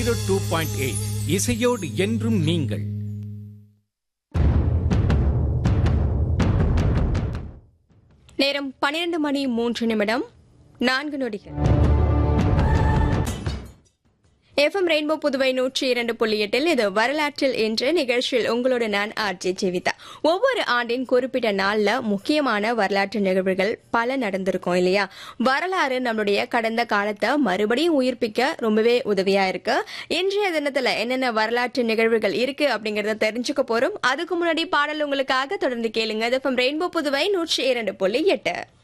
zero two point eight இசையோடு என்றும் நீங்கள் நேரம் பன்னிரண்டு மணி மூன்று நிமிடம் நான்கு நொடிகள் எஃப்எம் ரெயின்போ புதுவை நூற்றி இரண்டு புள்ளி எட்டில் இது வரலாற்றில் என்ற நிகழ்ச்சியில் உங்களோட நான் ஆர்ஜி ஜீவிதா ஒவ்வொரு ஆண்டின் குறிப்பிட்ட நாள்ல முக்கியமான வரலாற்று நிகழ்வுகள் பல நடந்திருக்கும் இல்லையா வரலாறு நம்மளுடைய கடந்த காலத்தை மறுபடியும் உயிர்ப்பிக்க ரொம்பவே உதவியா இருக்கு இன்றைய தினத்துல என்னென்ன வரலாற்று நிகழ்வுகள் இருக்கு அப்படிங்கறத தெரிஞ்சுக்க போறோம் அதுக்கு முன்னாடி பாடல் உங்களுக்காக தொடர்ந்து கேளுங்க எஃப்எம் ரெயின்போ புதுவை நூற்றி இரண்டு புள்ளி எட்டு